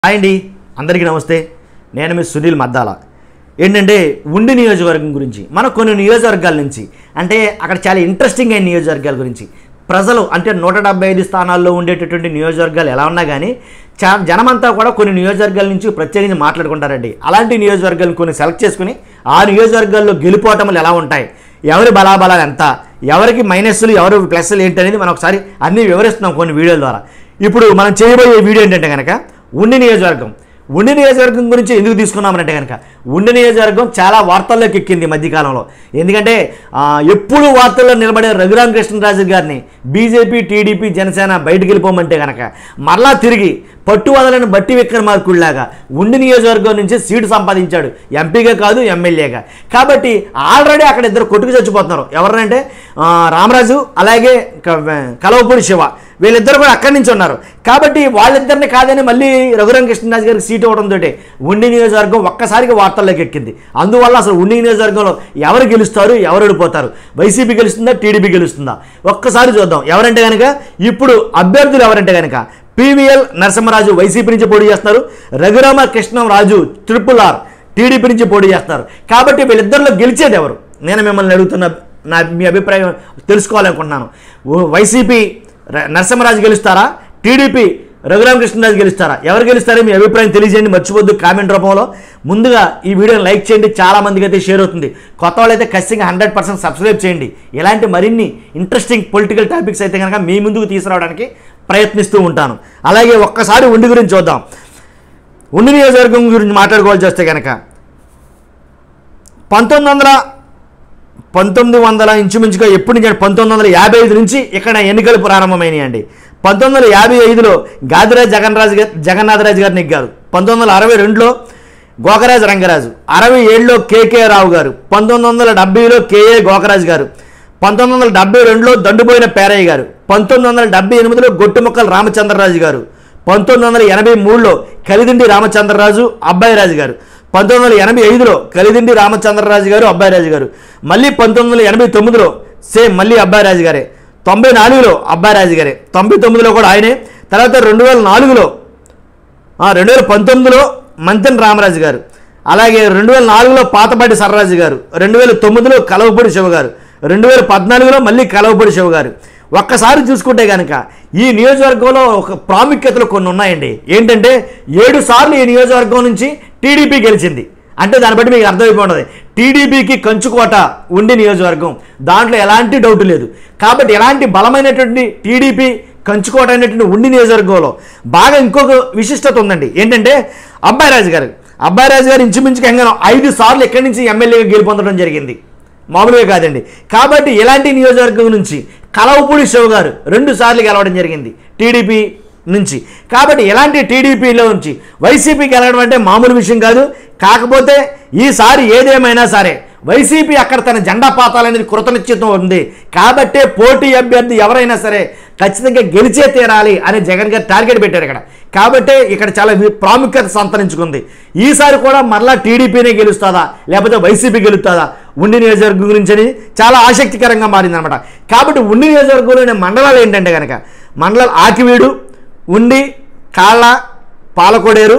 hi అండి అందరికీ నమస్తే నేను మీ సునీల్ మద్దాల ఏంటంటే ఉండి నియోజకవర్గం గురించి మన కొన్ని నియోజకవర్గాల నుంచి అంటే అక్కడ చాలా ఇంట్రెస్టింగ్ అయిన నియోజకవర్గాల గురించి ప్రజలు అంటే నూట డెబ్బై ఐదు స్థానాల్లో ఉండేటటువంటి నియోజకవర్గాలు ఎలా ఉన్నా కానీ చా జనమంతా కూడా కొన్ని నియోజకవర్గాల నుంచి ప్రత్యేకించి మాట్లాడుకుంటారండి అలాంటి నియోజకవర్గాలను కొన్ని సెలెక్ట్ చేసుకుని ఆ నియోజకవర్గాల్లో గెలుపోవటములు ఎలా ఉంటాయి ఎవరి బలాబలాలు ఎంత ఎవరికి మైనస్లు ఎవరు ప్లస్లు ఏంటి అనేది మనం ఒకసారి అన్నీ వివరిస్తున్నాం కొన్ని వీడియోల ద్వారా ఇప్పుడు మనం చేయబోయే వీడియో ఏంటంటే కనుక ఉండి నియోజకవర్గం ఉండి నియోజకవర్గం గురించి ఎందుకు తీసుకున్నామంటే కనుక ఉండి నియోజకవర్గం చాలా వార్తల్లోకి ఎక్కింది ఈ మధ్యకాలంలో ఎందుకంటే ఆ, ఎప్పుడు వార్తల్లో నిలబడే రఘురామకృష్ణరాజు గారిని బీజేపీ టీడీపీ జనసేన బయటకు వెళ్ళిపోమంటే కనుక మరలా తిరిగి పట్టు వదలని బట్టి విక్రమార్కుడిలాగా ఉండి నియోజకవర్గం నుంచి సీటు సంపాదించాడు ఎంపీగా కాదు ఎమ్మెల్యేగా కాబట్టి ఆల్రెడీ అక్కడ ఇద్దరు కొట్టుకు చచ్చిపోతున్నారు ఎవరంటే ఆ, రామరాజు అలాగే క- కలవపూడి శివ వీళ్ళిద్దరు కూడా అక్కడి నుంచి ఉన్నారు కాబట్టి వాళ్ళిద్దరిని కాదని మళ్ళీ రఘురామ కృష్ణరాజు గారికి సీట్ ఇవ్వడంతో ఉండి నియోజకవర్గం ఒక్కసారిగా వార్తల్లోకి ఎక్కింది అందువల్ల అసలు ఉండి నియోజకవర్గంలో ఎవరు గెలుస్తారు ఎవరు ఓడిపోతారు వైసీపీ గెలుస్తుందా టీడీపీ గెలుస్తుందా ఒక్కసారి చూద్దాం ఎవరంటే కనుక ఇప్పుడు అభ్యర్థులు ఎవరంటే కనుక పీవీఎల్ నరసింహరాజు వైసీపీ నుంచి పోటీ చేస్తున్నారు రఘురామ కృష్ణరాజు ట్రిపుల్ ఆర్ టీడీపీ నుంచి పోటీ చేస్తున్నారు కాబట్టి వీళ్ళిద్దరిలో గెలిచేది ఎవరు నేను మిమ్మల్ని అడుగుతున్న నా మీ అభిప్రాయం తెలుసుకోవాలనుకుంటున్నాను ఓ వైసీపీ ర- నరసింహరాజు గెలుస్తారా టీడీపీ రఘురామకృష్ణరాజు గెలుస్తారా ఎవరు గెలుస్తారో మీ అభిప్రాయం తెలియజేయండి మర్చిపోద్దు కామెంట్ రూపంలో ముందుగా ఈ వీడియోని లైక్ చేయండి చాలా మందికి అయితే షేర్ అవుతుంది కొత్త వాళ్ళైతే ఖచ్చితంగా హండ్రెడ్ పర్సెంట్ సబ్స్క్రైబ్ చేయండి ఇలాంటి మరిన్ని ఇంట్రెస్టింగ్ పొలిటికల్ టాపిక్స్ అయితే కనుక మీ ముందుకు తీసుకురావడానికి ప్రయత్నిస్తూ ఉంటాను అలాగే ఒక్కసారి ఉండి గురించి చూద్దాం ఉండి నియోజకవర్గం గురించి మాట్లాడుకోవాల్సి వస్తే కనుక పంతొమ్మిది వందల పంతొమ్మిది వందల ఇంచుమించుగా ఎప్పటి నుంచి అంటే పంతొమ్మిది వందల యాభై ఐదు నుంచి ఇక్కడ ఎన్నికలు ప్రారంభమైనాయి అండి పంతొమ్మిది వందల యాభై ఐదులో గాదిరాజ్ జగన్రాజు గారు జగన్నాథరాజు గారు నెగ్గారు పంతొమ్మిది వందల అరవై రెండులో గోకరాజు రంగరాజు అరవై ఏడులో కేకే రావు గారు పంతొమ్మిది వందల డెబ్బైలో కేఏ గోకరాజు గారు పంతొమ్మిది వందల డెబ్బై రెండులో దండుపోయిన పేరయ్య గారు పంతొమ్మిది వందల డెబ్బై ఎనిమిదిలో గొట్టుముక్కల రామచంద్రరాజు గారు పంతొమ్మిది వందల ఎనభై మూడులో కలిదిండి రామచంద్రరాజు అబ్బాయిరాజు గారు పంతొమ్మిది వందల ఎనభై ఐదులో కలిదిండి రామచంద్రరాజు గారు అబ్బాయిరాజు గారు మళ్ళీ పంతొమ్మిది వందల ఎనభై తొమ్మిదిలో సేమ్ మళ్ళీ అబ్బాయిరాజు గారే తొంభై నాలుగులో అబ్బాయిరాజు గారే తొంభై తొమ్మిదిలో కూడా ఆయనే తర్వాత రెండు వేల నాలుగులో రెండు వేల పంతొమ్మిదిలో మంతెన్ రామరాజు గారు అలాగే రెండు వేల నాలుగులో పాతపాటి సర్రాజు గారు రెండు వేల తొమ్మిదిలో కలవపూడి శివ గారు రెండు వేల పద్నాలుగులో మళ్ళీ కలవపూడి శివ గారు ఒక్కసారి చూసుకుంటే కనుక ఈ నియోజకవర్గంలో ఒక ప్రాముఖ్యతలు కొన్ని ఉన్నాయండి ఏంటంటే ఏడు సార్లు ఈ నియోజకవర్గం నుంచి టీడీపీ గెలిచింది అంటే దాన్ని బట్టి మీకు అర్థమైపోతుంది టీడీపీకి కంచుకోట ఉండి నియోజకవర్గం దాంట్లో ఎలాంటి డౌట్ లేదు కాబట్టి ఎలాంటి బలమైనటువంటి టీడీపీ కంచుకోట అనేటువంటి ఉండి నియోజకవర్గంలో బాగా ఇంకొక విశిష్టత ఉందండి ఏంటంటే అబ్బాయిరాజు గారు అబ్బాయిరాజు గారు ఇంచుమించుగా ఎంగనో ఐదు సార్లు ఎక్కడి నుంచి ఎమ్మెల్యేగా గెలుపొందడం జరిగింది మామూలుగా కాదండి కాబట్టి ఇలాంటి నియోజకవర్గం నుంచి కలవపూడి శివ గారు రెండు సార్లు గెలవడం జరిగింది టీడీపీ నుంచి కాబట్టి ఎలాంటి టీడీపీలో నుంచి వైసీపీ గెలవడం అంటే మామూలు విషయం కాదు కాకపోతే ఈసారి ఏదేమైనా సరే వైసీపీ అక్కడ తన జెండా పాతాలనేది కృతనిశ్చితం ఉంది కాబట్టే పోటీ అభ్యర్థి ఎవరైనా సరే ఖచ్చితంగా గెలిచే తీరాలి అని జగన్ గారు టార్గెట్ పెట్టారు ఇక్కడ కాబట్టే ఇక్కడ చాలా వి- ప్రాముఖ్యత సంతరించుకుంది ఈసారి కూడా మరలా టీడీపీనే గెలుస్తుందా లేకపోతే వైసీపీ గెలుస్తుందా ఉండి నియోజకవర్గం గురించి అని చాలా ఆసక్తికరంగా మారిందనమాట కాబట్టి ఉండి నియోజకవర్గంలోని మండలాలు ఏంటంటే కనుక మండలాలు ఆకివీడు ఉండి కాళ్ళ పాలకొడేరు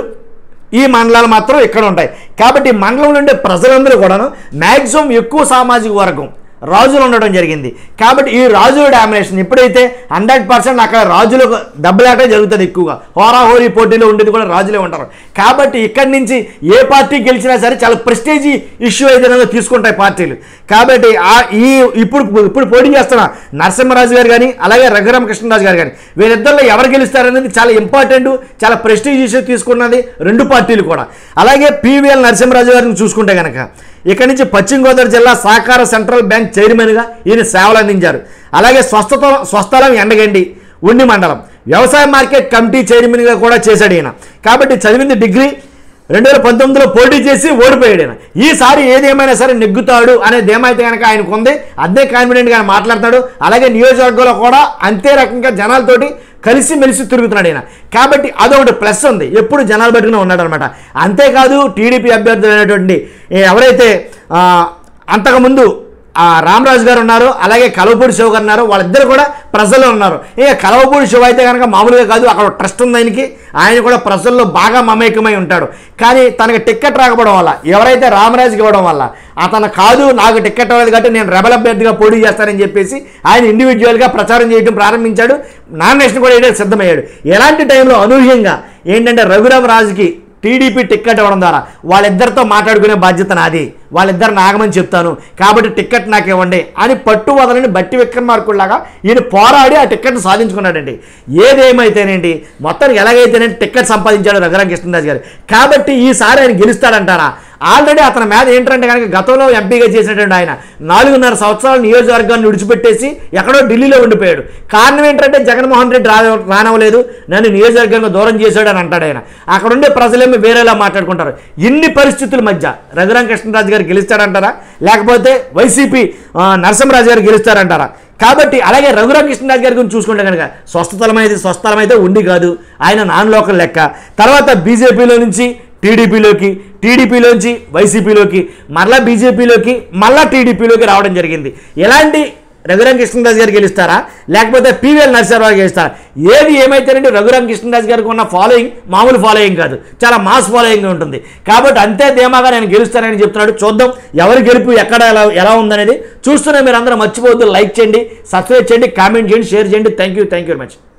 ఈ మండలాలు మాత్రం ఇక్కడ ఉంటాయి కాబట్టి ఈ మండలంలో ఉండే ప్రజలందరూ కూడాను మ్యాక్సిమం ఎక్కువ సామాజిక వర్గం రాజులు ఉండడం జరిగింది కాబట్టి ఈ రాజుల డామినేషన్ ఎప్పుడైతే హండ్రెడ్ పర్సెంట్ అక్కడ రాజులకు దెబ్బలాటే జరుగుతుంది ఎక్కువగా హోరాహోరీ పోటీలో ఉండేది కూడా రాజులే ఉంటారు కాబట్టి ఇక్కడి నుంచి ఏ పార్టీ గెలిచినా సరే చాలా ప్రెస్టేజీ ఇష్యూ ఏదైనా తీసుకుంటాయి పార్టీలు కాబట్టి ఆ ఈ ఇప్పుడు ఇప్పుడు పోటీ చేస్తున్న నరసింహరాజు గారు కానీ అలాగే రఘురామ కృష్ణరాజు గారు కానీ వీళ్ళిద్దరిలో ఎవరు గెలుస్తారనేది చాలా ఇంపార్టెంట్ చాలా ప్రెస్టీజ్ ఇష్యూ తీసుకున్నది రెండు పార్టీలు కూడా అలాగే పివిఎల్ నరసింహరాజు గారిని చూసుకుంటే కనుక ఇక్కడి నుంచి పశ్చిమ గోదావరి జిల్లా సహకార సెంట్రల్ బ్యాంక్ చైర్మన్గా ఈయన సేవలు అందించారు అలాగే స్వస్థత స్వస్థలం ఎండగండి ఉండి మండలం వ్యవసాయ మార్కెట్ కమిటీ చైర్మన్గా కూడా చేశాడు ఈయన కాబట్టి చదివింది డిగ్రీ రెండు వేల పంతొమ్మిదిలో పోటీ చేసి ఓడిపోయాడు ఆయన ఈసారి ఏదేమైనా సరే నెగ్గుతాడు అనే ధీమైతే కనుక ఆయనకు ఉంది అదే కాన్ఫిడెంట్గా ఆయన మాట్లాడతాడు అలాగే నియోజకవర్గంలో కూడా అంతే రకంగా జనాలతోటి కలిసి మెలిసి తిరుగుతున్నాడు ఆయన కాబట్టి అదొకటి ప్లస్ ఉంది ఎప్పుడు జనాలు పట్టుకుని ఉన్నాడు అనమాట అంతేకాదు టీడీపీ అభ్యర్థులు అయినటువంటి ఎవరైతే ఆ, అంతకుముందు ఆ రామరాజు గారు ఉన్నారు అలాగే కలవపూడి శివ గారు ఉన్నారు వాళ్ళిద్దరు కూడా ప్రజల్లో ఉన్నారు ఇక కలవపూడి శివ అయితే కనుక మామూలుగా కాదు అక్కడ ట్రస్ట్ ఉంది ఆయనకి ఆయన కూడా ప్రజల్లో బాగా మమేకమై ఉంటాడు కానీ తనకి టిక్కెట్ రాకపోవడం వల్ల ఎవరైతే రామరాజుకి ఇవ్వడం వల్ల అతను కాదు నాకు టిక్కెట్ అవ్వలేదు కాబట్టి నేను రెబల్ అభ్యర్థిగా పోటీ చేస్తానని చెప్పేసి ఆయన ఇండివిజువల్గా ప్రచారం చేయడం ప్రారంభించాడు నామినేషన్ కూడా వేయడానికి సిద్ధమయ్యాడు ఎలాంటి టైంలో అనూహ్యంగా ఏంటంటే రఘురామ రాజుకి టీడీపీ టిక్కెట్ ఇవ్వడం ద్వారా వాళ్ళిద్దరితో మాట్లాడుకునే బాధ్యత నాది వాళ్ళిద్దరు నాగమని చెప్తాను కాబట్టి టిక్కెట్ నాకు ఇవ్వండి అని పట్టు వదలని బట్టి విక్రమార్కుల్లాగా ఈయన పోరాడి ఆ టిక్కెట్ సాధించుకున్నాడండి ఏదేమైతేనేంటి మొత్తానికి ఎలాగైతేనేంటి టిక్కెట్ సంపాదించాడు రఘురామ కృష్ణరాజు గారు కాబట్టి ఈసారి ఆయన గెలుస్తాడంటారా ఆల్రెడీ అతని మీద ఏంటంటే కనుక గతంలో ఎంపీగా చేసినటువంటి ఆయన నాలుగున్నర సంవత్సరాల నియోజకవర్గాన్ని విడిచిపెట్టేసి ఎక్కడో ఢిల్లీలో ఉండిపోయాడు కారణం ఏంటంటే జగన్మోహన్ రెడ్డి రా రానవలేదు నన్ను నియోజకవర్గంగా దూరం చేశాడు అని అంటాడు ఆయన అక్కడ ఉండే ప్రజలేమో వేరేలా మాట్లాడుకుంటారు ఇన్ని పరిస్థితుల మధ్య రఘురామ కృష్ణరాజు గారు గెలుస్తాడంటారా లేకపోతే వైసీపీ ఆ, నరసింహరాజు గారు గెలుస్తారంటారా కాబట్టి అలాగే రఘురామ కృష్ణరాజు గారి గురించి చూసుకుంటే కనుక స్వస్థలం అయితే స్వస్థలం అయితే ఉండి కాదు ఆయన నాన్ లోకల్ లెక్క తర్వాత బీజేపీలో నుంచి టీడీపీలోకి టీడీపీలోంచి వైసీపీలోకి మరలా బీజేపీలోకి మళ్ళా టీడీపీలోకి రావడం జరిగింది ఎలాంటి రఘురామ కృష్ణరాజు గారు గెలుస్తారా లేకపోతే పివిఎల్ నరసింహరావు గెలుస్తారా ఏది ఏమైతేనంటే రఘురామ కృష్ణరాజు గారికి ఉన్న ఫాలోయింగ్ మామూలు ఫాలోయింగ్ కాదు చాలా మాస్ ఫాలోయింగ్ ఉంటుంది కాబట్టి అంతే ధీమాగా నేను గెలుస్తానని చెప్తున్నాడు చూద్దాం ఎవరి గెలుపు ఎక్కడ ఎలా ఎలా ఉందనేది చూస్తూనే మీరు అందరూ మర్చిపోవద్దు లైక్ చేయండి సబ్స్క్రైబ్ చేయండి కామెంట్ చేయండి షేర్ చేయండి thank you thank you very much